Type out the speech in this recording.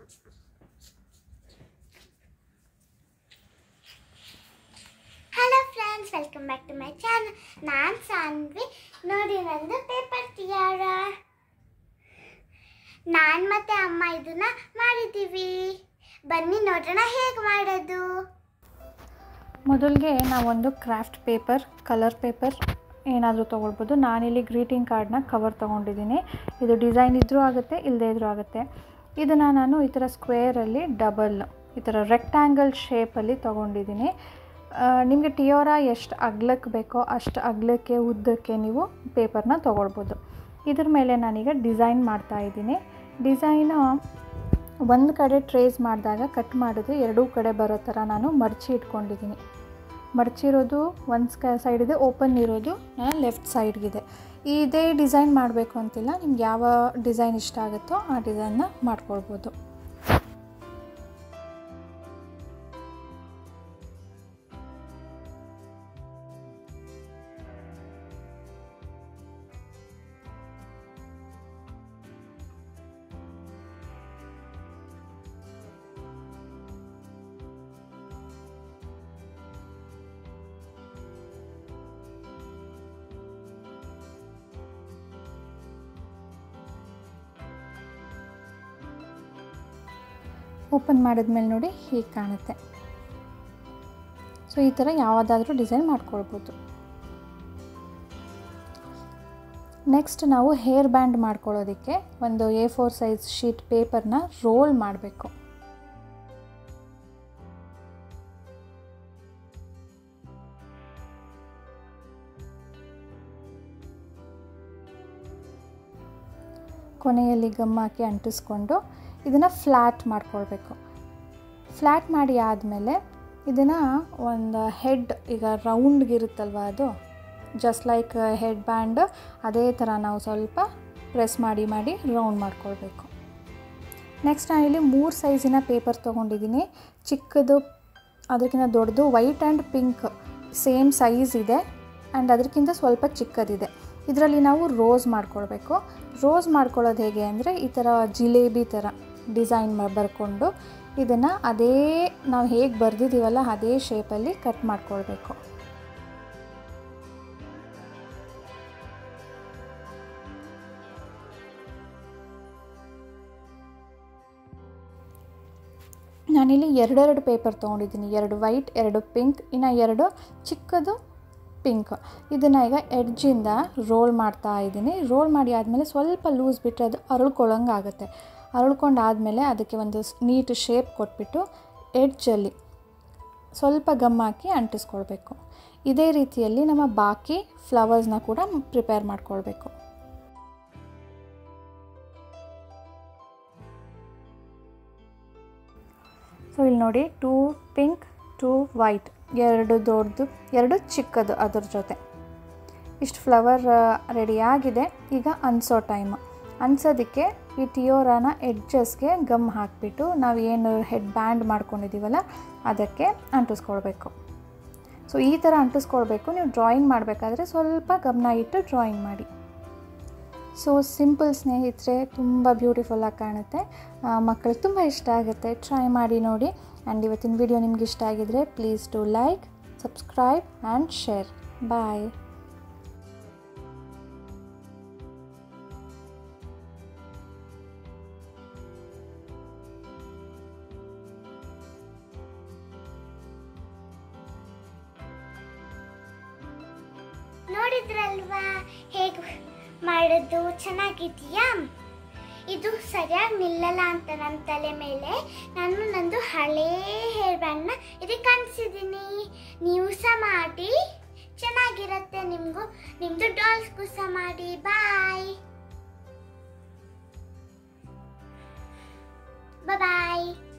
hello friends welcome back to my channel ನಾನು ಸಾನ್ವಿ ನೋಡಿ ನಂದು ಪೇಪರ್ ತಿಯಾರ ನಾನು ಮತ್ತೆ ಅಮ್ಮ ಇದನ್ನ ಮಾಡಿದ್ದೀವಿ ಬನ್ನಿ ನೋಡೋಣ ಹೇಗೆ ಮಾಡೋದು ಮೊದಲಿಗೆ ನಾವೊಂದು ಕ್ರಾಫ್ಟ್ ಪೇಪರ್ ಕಲರ್ ಪೇಪರ್ ಏನಾದರೂ ತೊಗೊಳ್ಬೋದು ನಾನಿಲ್ಲಿ ಗ್ರೀಟಿಂಗ್ ಕಾರ್ಡ್ನ ಕವರ್ ತೊಗೊಂಡಿದ್ದೀನಿ ಇದು ಡಿಸೈನ್ ಇದ್ದರೂ ಆಗುತ್ತೆ ಇಲ್ಲದೇ ಇದ್ರೂ ಆಗುತ್ತೆ ಇದನ್ನು ನಾನು ಈ ಥರ ಸ್ಕ್ವೇರಲ್ಲಿ ಡಬಲ್ ಈ ಥರ ರೆಕ್ಟ್ಯಾಂಗಲ್ ಶೇಪಲ್ಲಿ ತೊಗೊಂಡಿದ್ದೀನಿ ನಿಮಗೆ ಟಿಯೋರ ಎಷ್ಟು ಅಗ್ಲಕ್ಕೆ ಬೇಕೋ ಅಷ್ಟು ಅಗ್ಲಕ್ಕೆ ಉದ್ದಕ್ಕೆ ನೀವು ಪೇಪರ್ನ ತೊಗೊಳ್ಬೋದು ಇದ್ರ ಮೇಲೆ ನಾನೀಗ ಡಿಸೈನ್ ಮಾಡ್ತಾ ಇದ್ದೀನಿ ಡಿಸೈನು ಒಂದು ಕಡೆ ಟ್ರೇಸ್ ಮಾಡಿದಾಗ ಕಟ್ ಮಾಡಿದ್ರೆ ಎರಡೂ ಕಡೆ ಬರೋ ಥರ ನಾನು ಮಡಚಿ ಇಟ್ಕೊಂಡಿದ್ದೀನಿ ಮಡಚಿರೋದು ಒಂದು ಸ್ಕ ಸೈಡ್ ಇದೆ ಓಪನ್ ಇರೋದು ನಾನು ಲೆಫ್ಟ್ ಸೈಡ್ಗಿದೆ ಇದೇ ಡಿಸೈನ್ ಮಾಡಬೇಕು ಅಂತಿಲ್ಲ ನಿಮ್ಗೆ ಯಾವ ಡಿಸೈನ್ ಇಷ್ಟ ಆಗುತ್ತೋ ಆ ಡಿಸೈನ್ನ ಮಾಡ್ಕೊಳ್ಬೋದು ಓಪನ್ ಮಾಡಿದ್ಮೇಲೆ ನೋಡಿ ಹೀಗೆ ಕಾಣುತ್ತೆ ಸೊ ಈ ಥರ ಯಾವುದಾದ್ರೂ ಡಿಸೈನ್ ಮಾಡ್ಕೊಳ್ಬೋದು ನೆಕ್ಸ್ಟ್ ನಾವು ಹೇರ್ ಬ್ಯಾಂಡ್ ಮಾಡ್ಕೊಳ್ಳೋದಕ್ಕೆ ಒಂದು ಎ ಫೋರ್ ಸೈಜ್ ಶೀಟ್ ಪೇಪರ್ನ ರೋಲ್ ಮಾಡಬೇಕು ಕೊನೆಯಲ್ಲಿ ಗಮ್ ಹಾಕಿ ಅಂಟಿಸ್ಕೊಂಡು ಇದನ್ನು ಫ್ಲ್ಯಾಟ್ ಮಾಡ್ಕೊಳ್ಬೇಕು ಫ್ಲ್ಯಾಟ್ ಮಾಡಿ ಆದಮೇಲೆ ಇದನ್ನು ಒಂದು ಹೆಡ್ ಈಗ ರೌಂಡ್ಗಿರುತ್ತಲ್ವ ಅದು ಜಸ್ಟ್ ಲೈಕ್ ಹೆಡ್ ಬ್ಯಾಂಡ್ ಅದೇ ಥರ ನಾವು ಸ್ವಲ್ಪ ಪ್ರೆಸ್ ಮಾಡಿ ಮಾಡಿ ರೌಂಡ್ ಮಾಡ್ಕೊಳ್ಬೇಕು ನೆಕ್ಸ್ಟ್ ನಾನಿಲ್ಲಿ ಮೂರು ಸೈಜಿನ ಪೇಪರ್ ತೊಗೊಂಡಿದ್ದೀನಿ ಚಿಕ್ಕದು ಅದಕ್ಕಿಂತ ದೊಡ್ಡದು white and pink same size ಇದೆ ಆ್ಯಂಡ್ ಅದಕ್ಕಿಂತ ಸ್ವಲ್ಪ ಚಿಕ್ಕದಿದೆ ಇದರಲ್ಲಿ ನಾವು ರೋಸ್ ಮಾಡ್ಕೊಳ್ಬೇಕು ರೋಸ್ ಮಾಡ್ಕೊಳ್ಳೋದು ಹೇಗೆ ಅಂದರೆ ಈ ಥರ ಜಿಲೇಬಿ ಥರ ಡಿಸೈನ್ ಬರ್ಕೊಂಡು ಇದನ್ನು ಅದೇ ನಾವು ಹೇಗೆ ಬರೆದಿದ್ದೀವಲ್ಲ ಅದೇ ಶೇಪಲ್ಲಿ ಕಟ್ ಮಾಡ್ಕೊಳ್ಬೇಕು ನಾನಿಲ್ಲಿ ಎರಡೆರಡು ಪೇಪರ್ ತೊಗೊಂಡಿದ್ದೀನಿ ಎರಡು ವೈಟ್ ಎರಡು ಪಿಂಕ್ ಇನ್ನು ಎರಡು ಚಿಕ್ಕದು ಪಿಂಕ್ ಇದನ್ನು ಈಗ ಎಡ್ಜಿಂದ ರೋಲ್ ಮಾಡ್ತಾ ಇದ್ದೀನಿ ರೋಲ್ ಮಾಡಿ ಆದಮೇಲೆ ಸ್ವಲ್ಪ ಲೂಸ್ ಬಿಟ್ಟರೆ ಅದು ಅರಳ್ಕೊಳ್ಳೋಂಗೆ ಆಗುತ್ತೆ ಅರಳ್ಕೊಂಡಾದಮೇಲೆ ಅದಕ್ಕೆ ಒಂದು ನೀಟ್ ಶೇಪ್ ಕೊಟ್ಬಿಟ್ಟು ಎಡ್ಜಲ್ಲಿ ಸ್ವಲ್ಪ ಗಮ್ ಹಾಕಿ ಅಂಟಿಸ್ಕೊಳ್ಬೇಕು ಇದೇ ರೀತಿಯಲ್ಲಿ ನಮ್ಮ ಬಾಕಿ ಫ್ಲವರ್ಸ್ನ ಕೂಡ ಪ್ರಿಪೇರ್ ಮಾಡ್ಕೊಳ್ಬೇಕು ಸೊ ಇಲ್ಲಿ ನೋಡಿ ಟೂ ಪಿಂಕ್ ಟೂ ವೈಟ್ ಎರಡು ದೊಡ್ಡದು ಎರಡು ಚಿಕ್ಕದು ಅದ್ರ ಜೊತೆ ಇಷ್ಟು ಫ್ಲವರ್ ರೆಡಿ ಆಗಿದೆ ಈಗ ಅನ್ಸೋ ಟೈಮು ಅನ್ಸೋದಕ್ಕೆ ಈ ಟಿಯೋರಾನ ಎಡ್ಜಸ್ಗೆ ಗಮ್ ಹಾಕಿಬಿಟ್ಟು ನಾವು ಏನು ಹೆಡ್ ಬ್ಯಾಂಡ್ ಮಾಡ್ಕೊಂಡಿದ್ದೀವಲ್ಲ ಅದಕ್ಕೆ ಅಂಟಿಸ್ಕೊಳ್ಬೇಕು ಸೊ ಈ ಥರ ಅಂಟಿಸ್ಕೊಳ್ಬೇಕು ನೀವು ಡ್ರಾಯಿಂಗ್ ಮಾಡಬೇಕಾದ್ರೆ ಸ್ವಲ್ಪ ಗಮನ ಇಟ್ಟು ಡ್ರಾಯಿಂಗ್ ಮಾಡಿ ಸೊ ಸಿಂಪಲ್ ಸ್ನೇಹಿತರೆ ತುಂಬ ಬ್ಯೂಟಿಫುಲ್ಲಾಗಿ ಕಾಣುತ್ತೆ ಮಕ್ಕಳಿಗೆ ತುಂಬ ಇಷ್ಟ ಆಗುತ್ತೆ ಟ್ರೈ ಮಾಡಿ ನೋಡಿ ಆ್ಯಂಡ್ ಇವತ್ತಿನ ವಿಡಿಯೋ ನಿಮ್ಗೆ ಇಷ್ಟ ಆಗಿದರೆ please to like subscribe and share bye ನೋಡಿದ್ರಲ್ವಾ ಹೇಗೆ ಮಾಡೋದು ಚೆನ್ನಾಗಿದೆಯಾ ಇದು ಸರಿಯಾಗಿ ನಿಲ್ಲಲ್ಲ ಅಂತ ನನ್ನ ತಲೆ ಮೇಲೆ ನಾನು ನಂದು ಹಳೇ ಹೇರ್ ಬ್ಯಾಂಡ್ನ ಇದಕ್ಕೆ ಅನ್ಸಿದ್ದೀನಿ ನೀವು ಸಹ ಮಾಡಿ ಚೆನ್ನಾಗಿರುತ್ತೆ ನಿಮಗೂ ನಿಮ್ಮದು ಡಾಲ್ಸ್ಗೂ ಸಹ ಮಾಡಿ ಬಾಯ್ ಬಾಯ್